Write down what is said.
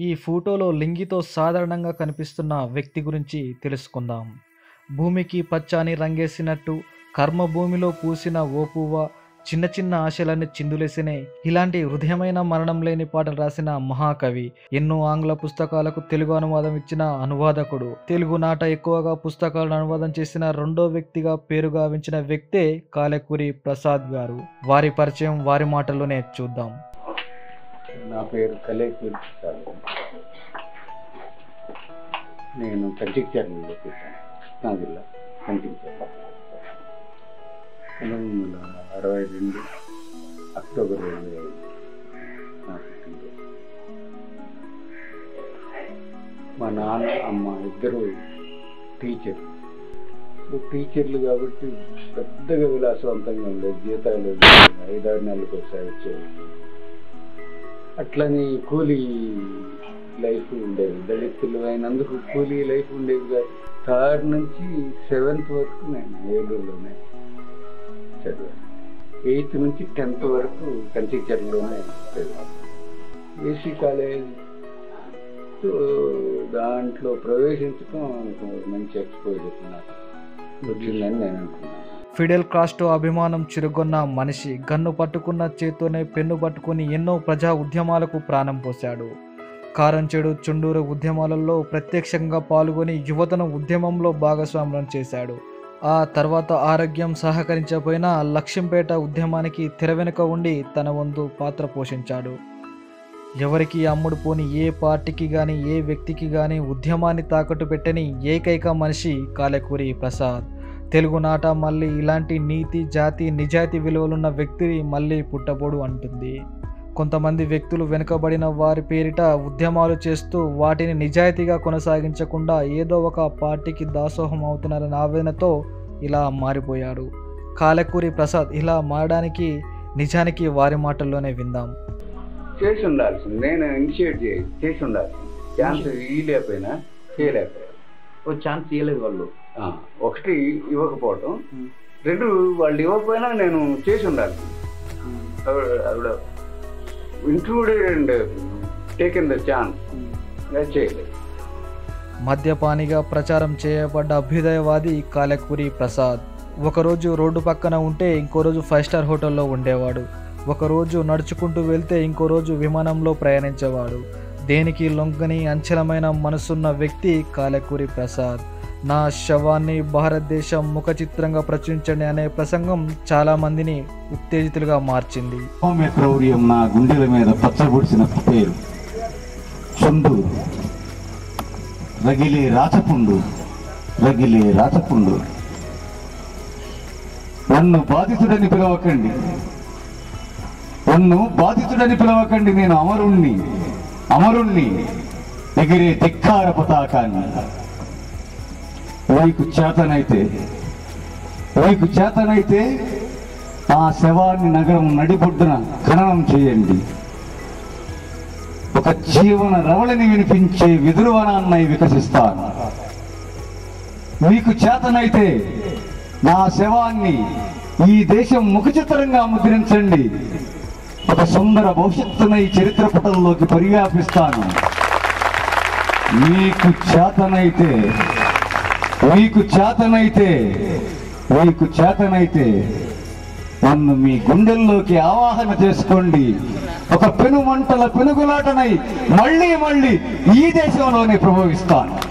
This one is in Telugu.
ఈ ఫోటోలో లింగితో సాధారణంగా కనిపిస్తున్న వ్యక్తి గురించి తెలుసుకుందాం భూమికి పచ్చాని రంగేసినట్టు కర్మ భూమిలో పూసిన ఓ పువ్వ చిన్న చిన్న ఆశలన్నీ చిందులేసినే ఇలాంటి హృదయమైన మరణం లేని పాటలు రాసిన మహాకవి ఎన్నో ఆంగ్ల పుస్తకాలకు తెలుగు అనువాదం ఇచ్చిన అనువాదకుడు తెలుగు నాట ఎక్కువగా పుస్తకాలను అనువాదం చేసిన రెండో వ్యక్తిగా పేరు గావించిన వ్యక్తే కాలకూరి ప్రసాద్ గారు వారి పరిచయం వారి మాటల్లోనే చూద్దాం నా పేరు కలేకూరి ప్రసాద్ నేను కంచిక్చర్లలో పుట్టాను కృష్ణా జిల్లా కంచిక్చర్ల పంతొమ్మిది వందల అరవై రెండు అక్టోబర్ ఇరవై ఐదు నా పుట్టినరోజు మా నాన్న అమ్మ ఇద్దరు టీచర్ టీచర్లు కాబట్టి పెద్దగా విలాసవంతంగా ఉండేది జీతాలు ఐదారు నెలలకు ఒకసారి వచ్చేవి అట్లని కూలీ లైఫ్ ఉండేది దళితులు అయినందుకు కూలీ లైఫ్ ఉండేది కాదు థర్డ్ నుంచి సెవెంత్ వరకు నేను ఏలూరులోనే చదివాను ఎయిత్ నుంచి టెన్త్ వరకు కంచిచర్లోనే చదివాను ఏసీ కాలేజ్ సో దాంట్లో ప్రవేశించడం ఒక మంచి ఎక్స్పోజర్ నాకు వచ్చిందని నేను అనుకున్నాను ఫిడెల్ కాస్టో అభిమానం చిరుగొన్న మనిషి గన్ను పట్టుకున్న చేత్తోనే పెన్ను పట్టుకుని ఎన్నో ప్రజా ఉద్యమాలకు ప్రాణం పోశాడు కారంచెడు చుండూరు ఉద్యమాలలో ప్రత్యక్షంగా పాల్గొని యువతను ఉద్యమంలో భాగస్వామ్యం చేశాడు ఆ తర్వాత ఆరోగ్యం సహకరించకపోయినా లక్ష్యంపేట ఉద్యమానికి తెర వెనుక ఉండి తన వంతు పాత్ర పోషించాడు ఎవరికి అమ్ముడు పోని ఏ పార్టీకి కానీ ఏ వ్యక్తికి కానీ ఉద్యమాన్ని తాకట్టు పెట్టని ఏకైక మనిషి కాలకూరి ప్రసాద్ తెలుగునాట మళ్ళీ ఇలాంటి నీతి జాతి నిజాయితీ విలువలున్న వ్యక్తి మళ్ళీ పుట్టబోడు అంటుంది కొంతమంది వ్యక్తులు వెనుకబడిన వారి పేరిట ఉద్యమాలు చేస్తూ వాటిని నిజాయితీగా కొనసాగించకుండా ఏదో ఒక పార్టీకి దాసోహం అవుతున్నారన్న ఆవేదనతో ఇలా మారిపోయాడు కాలకూరి ప్రసాద్ ఇలా మారడానికి నిజానికి వారి మాటల్లోనే విందాం చేసి ఉండాల్సింది నేను ఇనిషియేట్ చేసి చేసి ఉండాల్సింది ఛాన్స్ ఇవ్వలేకపోయినా చేయలేకపోయాను ఓ ఛాన్స్ ఇవ్వలేదు వాళ్ళు ఆ, ఒకటి ఇవ్వకపోవటం రెండు వాళ్ళు ఇవ్వకపోయినా నేను చేసి ఉండాల్సింది ఆవిడ included and taken the chance చేయలేదు మద్యపానిగా ప్రచారం చేయబడ్డ అభ్యుదయవాది కాలకూరి ప్రసాద్ ఒకరోజు రోడ్డు పక్కన ఉంటే ఇంకో రోజు ఫైవ్ స్టార్ హోటల్లో ఉండేవాడు ఒకరోజు నడుచుకుంటూ వెళ్తే ఇంకో రోజు విమానంలో ప్రయాణించేవాడు దేనికి లొంగని అంచలమైన మనసున్న వ్యక్తి కాలకూరి ప్రసాద్ నా శవాన్ని భారతదేశం ముఖ చిత్రంగా ప్రచురించండి అనే ప్రసంగం చాలా మందిని ఉత్తేజితులుగా మార్చింది సౌమ్య క్రౌర్యం నా గుండెల మీద పచ్చబొడిసిన పేరు చుండు రగిలే రాచపుండు రగిలే రాచపుండు నన్ను బాధితుడని పిలవకండి నన్ను బాధితుడని పిలవకండి నేను అమరుణ్ణి అమరుణ్ణి ఎగిరే ధిక్కార పతాకాన్ని మీకు చేతనైతే మీకు చేతనైతే ఆ శవాన్ని నగరం నడిబొడ్డున ఖననం చేయండి ఒక జీవన రవళిని వినిపించే విదురువనాన్నై వికసిస్తాను మీకు చేతనైతే నా శవాన్ని ఈ దేశం ముఖచిత్రంగా ముద్రించండి ఒక సుందర భవిష్యత్తునై చరిత్ర పుటల్లోకి పరివ్యాపిస్తాను మీకు చేతనైతే మీకు చేతనైతే మీకు చేతనైతే నన్ను మీ గుండెల్లోకి ఆవాహన చేసుకోండి ఒక పెనుమంటల పెనుగులాటనై మళ్ళీ మళ్ళీ ఈ దేశంలోనే ప్రభవిస్తాను